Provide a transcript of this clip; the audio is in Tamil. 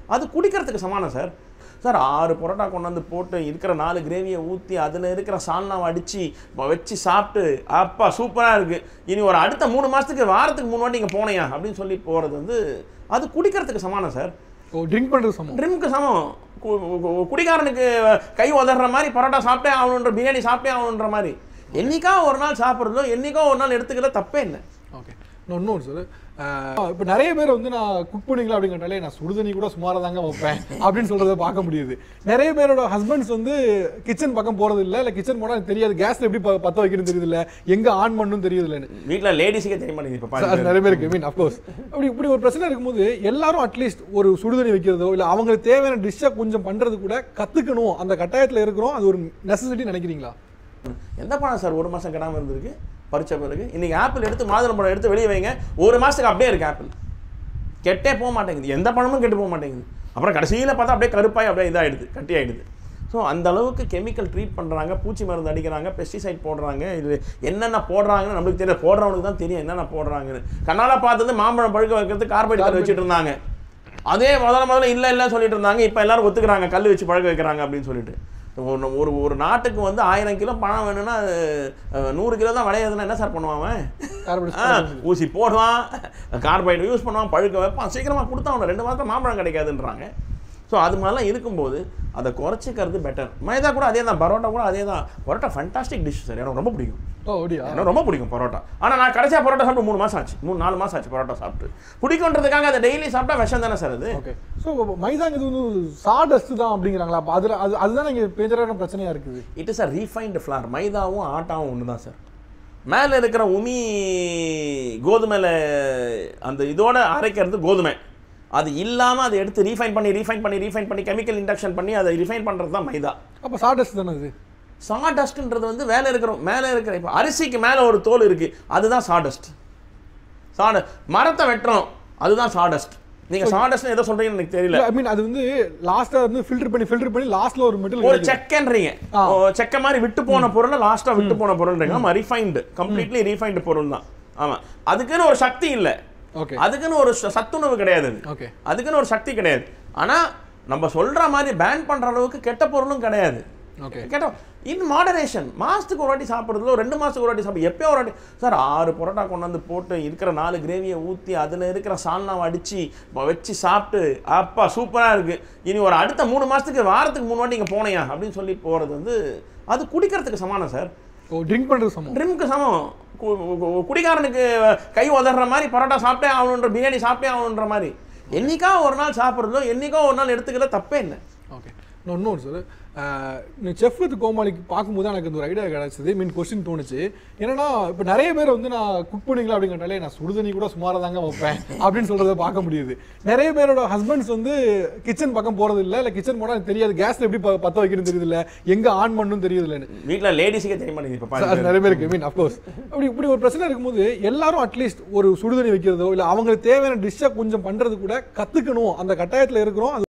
அது குடிக்கிறதுக்கு சமானம் சார் சார் ஆறு பரோட்டா கொண்டாந்து போட்டு இருக்கிற நாலு கிரேவியை ஊற்றி அதில் இருக்கிற சால்னாவை அடித்து வச்சு சாப்பிட்டு அப்பா சூப்பராக இருக்குது இனி ஒரு அடுத்த மூணு மாதத்துக்கு வாரத்துக்கு மூணு வாட்டி இங்கே போனையா அப்படின்னு சொல்லி போகிறது வந்து அது குடிக்கிறதுக்கு சமானம் சார் ஓ ட்ரிங்க் பண்ணுறது சமம் ட்ரிம்க்கு சமம் கு- கு- குடிகாரனுக்கு கை உதற மாதிரி பரோட்டா சாப்பிட்டே ஆகணுன்ற பிரியாணி சாப்பிட்டே ஆகணுன்ற மாதிரி என்னைக்கா ஒரு நாள் சாப்பிட்றதோ என்னைக்கோ ஒரு நாள் எடுத்துக்கிறத தப்பே இல்லை ஓகே இன்னொன்று சார் இப்போ நிறைய பேர் வந்து நான் குக் பண்ணீங்களா அப்படிங்கிறனாலே நான் சுடுதண்ணி கூட சுமாராக தாங்க வைப்பேன் அப்படின்னு சொல்கிறத பார்க்க முடியுது நிறைய பேரோட ஹஸ்பண்ட்ஸ் வந்து கிச்சன் பக்கம் போகிறது இல்லை இல்லை கிச்சன் போனால் எனக்கு தெரியாது கேஸில் எப்படி ப- பற்ற வைக்கணும்னு தெரியுது இல்லை எங்கே ஆன் பண்ணணும் தெரியுது இல்லைன்னு வீட்டில் லேடிஸுக்கே தெரிய மாட்டேங்குது இப்போ அது பாருங்க நிறைய பேருக்கு மீன் அஃப்கோர்ஸ் அப்படி இப்படி ஒரு பிரச்சனை இருக்கும்போது எல்லாரும் அட்லீஸ்ட் ஒரு சுடுதண்ணி வைக்கிறதோ இல்லை அவங்களுக்கு தேவையான டிஷ்ஷை கொஞ்சம் பண்ணுறது கூட கற்றுக்கணும் அந்த கட்டாயத்தில் இருக்கிறோம் அது ஒரு நெசசிட்டி நினைக்கிறீங்களா எந்த பழம் சார் ஒரு மாதம் கெடாமல் இருந்திருக்கு பறிச்ச பிறகு இன்னைக்கு ஆப்பிள் எடுத்து மாதுளம் பழம் எடுத்து வெளியே வைங்க ஒரு மாதத்துக்கு அப்படியே இருக்கு ஆப்பிள் கெட்டே போக மாட்டேங்குது எந்த பழமும் கெட்டு போக மாட்டேங்குது அப்புறம் கடைசியில் பார்த்தா அப்படியே கருப்பாய் அப்படியே இதாகிடுது கட்டி ஆயிடுது ஸோ அந்த அளவுக்கு கெமிக்கல் ட்ரீட் பண்ணுறாங்க பூச்சி மருந்து அடிக்கிறாங்க பெஸ்டிசைட் போடுறாங்க இது என்னென்ன போடுறாங்கன்னு நம்மளுக்கு தெரியல போடுறவனுக்கு தான் தெரியும் என்னென்ன போடுறாங்கன்னு கண்ணால் பார்த்தது மாம்பழம் பழுக்க வைக்கிறது கார்பைட் கல் வச்சுட்டு இருந்தாங்க அதே முதல்ல முதல்ல இல்லை இல்லை சொல்லிட்டு இருந்தாங்க இப்போ எல்லாரும் ஒத்துக்கிறாங்க கல் வச்சு பழக்க வைக்கிறாங்க அப்படின்னு சொல்லிட்டு ஒரு ஒரு ஒரு நாட்டுக்கு வந்து ஆயிரம் கிலோ பழம் வேணும்னா அஹ், நூறு கிலோ தான் விளையாதுன்னா என்ன சார் பண்ணுவான் அவன்? Carbon ஆ, ஊசி போடுவான் கார்பைடு யூஸ் பண்ணுவான் பழுக்க வைப்பான் சீக்கிரமாக கொடுத்தா அவனை ரெண்டு மாதம் மாம்பழம் கிடைக்காதுன்றாங்க ஸோ அது மாதிரிலாம் இருக்கும்போது அதை குறைச்சிக்கிறது பெட்டர் மைதா கூட அதே தான் பரோட்டா கூட அதே தான் பரோட்டா ஃபண்டாஸ்டிக் டிஷ் சார் எனக்கு ரொம்ப பிடிக்கும் ஓ அப்படியா எனக்கு ரொம்ப பிடிக்கும் பரோட்டா ஆனால் நான் கடைசியாக பரோட்டா சாப்பிட்டு மூணு மாதம் ஆச்சு மூணு நாலு மாதம் ஆச்சு பரோட்டா சாப்பிட்டு பிடிக்குன்றதுக்காக அதை டெய்லி சாப்பிட்டா விஷம் தானே சார் அது ஓகே ஸோ மைதாங்கிறது வந்து சாடஸ்ட் தான் அப்படிங்கிறாங்களா அப்போ அதில் அது அதுதான் இங்கே மேஜரான பிரச்சனையாக இருக்குது it is a refined flour மைதாவும் ஆட்டாவும் ஒன்று தான் சார் மேலே இருக்கிற உமி கோதுமையில் அந்த இதோட அரைக்கிறது கோதுமை அது இல்லாமல் அதை எடுத்து ரீஃபைன் பண்ணி ரீஃபைன் பண்ணி ரீஃபைன் பண்ணி கெமிக்கல் இண்டக்ஷன் பண்ணி அதை ரீஃபைன் பண்ணுறது தான் மைதா அப்போ சாடஸ்ட் தானே அது சாடஸ்ட்ன்றது வந்து மேலே இருக்கிற மேலே இருக்கிற இப்போ அரிசிக்கு மேலே ஒரு தோல் இருக்குது அதுதான் சாடஸ்ட் சாட மரத்தை வெட்டுறோம் அதுதான் சாடஸ்ட் நீங்கள் சாடஸ்ட்னு எதை சொல்கிறீங்கன்னு எனக்கு தெரியல ஐ மீன் அது வந்து லாஸ்ட்டாக வந்து ஃபில்டர் பண்ணி ஃபில்டர் பண்ணி லாஸ்ட்டில் ஒரு மெட்டல் ஒரு செக்கன்றீங்க ஆ. ஓ, செக்க மாதிரி விட்டு போன பொருள் லாஸ்டா விட்டு போன பொருள்ன்றீங்க ஆமா ரிஃபைன்டு கம்ப்ளீட்லி ரீஃபைன்டு பொருள் தான் ஆமா அதுக்குன்னு ஒரு சக்தி இல்ல ஓகே அதுக்குன்னு ஒரு ச- சத்துணவு கிடையாது அது ஓகே அதுக்குன்னு ஒரு சக்தி கிடையாது ஆனா நம்ம சொல்ற மாதிரி பேன் பண்ற அளவுக்கு கெட்ட பொருளும் கிடையாது ஓகே கேட்டா இன் மாடரேஷன் மாசத்துக்கு ஒரு வாட்டி சாப்பிட்றதுல ரெண்டு மாசத்துக்கு ஒரு வாட்டி சாப்பிடு எப்பயோ ஒரு வாட்டி சார் ஆறு பரோட்டா கொண்டாந்து போட்டு இருக்கிற நாலு கிரேவியை ஊற்றி அதில் இருக்கிற சால்னாவை அடித்து வச்சு சாப்பிட்டு அப்பா சூப்பராக இருக்குது இனி ஒரு அடுத்த மூணு மாதத்துக்கு வாரத்துக்கு மூணு வாட்டி இங்கே போனையா அப்படின்னு சொல்லி போகிறது வந்து அது குடிக்கிறதுக்கு சமானம் சார் ஓ ட்ரிங்க் பண்ணுறது சமம் ட்ரிம்க்கு சமம் கு- கு- குடிகாரனுக்கு கை உதற மாதிரி பரோட்டா சாப்பிட்டே ஆகணுன்ற பிரியாணி சாப்பிட்டே ஆகணுன்ற மாதிரி என்னைக்கா ஒரு நாள் சாப்பிட்றதோ என்னைக்கோ ஒரு நாள் எடுத்துக்கிறத தப்பே இல்லை ஓகே இன்னொன்று சார் நீ செஃப் வித் கோமாளிக்கு பார்க்கும்போது எனக்கு இந்த ஒரு ஐடியா கிடச்சிது மீன் கொஸ்டின் தோணுச்சு என்னன்னா இப்போ நிறைய பேர் வந்து நான் குக் பண்ணீங்களா அப்படிங்கிறனாலே நான் சுடுதண்ணி கூட சுமாராக தாங்க வைப்பேன் அப்படின்னு சொல்கிறத பார்க்க முடியுது நிறைய பேரோட ஹஸ்பண்ட்ஸ் வந்து கிச்சன் பக்கம் போகிறது இல்லை இல்லை கிச்சன் போனால் எனக்கு தெரியாது கேஸில் எப்படி ப- பற்ற வைக்கணும்னு தெரியுது இல்லை எங்கே ஆன் பண்ணணும் தெரியுது இல்லைன்னு வீட்டில் லேடிஸுக்கே தெரிய மாட்டேங்குது இப்போ அது பாருங்க நிறைய பேருக்கு மீன் அஃப்கோர்ஸ் அப்படி இப்படி ஒரு பிரச்சனை இருக்கும்போது எல்லாரும் அட்லீஸ்ட் ஒரு சுடுதண்ணி வைக்கிறதோ இல்லை அவங்களுக்கு தேவையான டிஷ்ஷை கொஞ்சம் பண்ணுறது கூட கற்றுக்கணும் அந்த கட்டாயத்தில் இருக்கிறோம் அது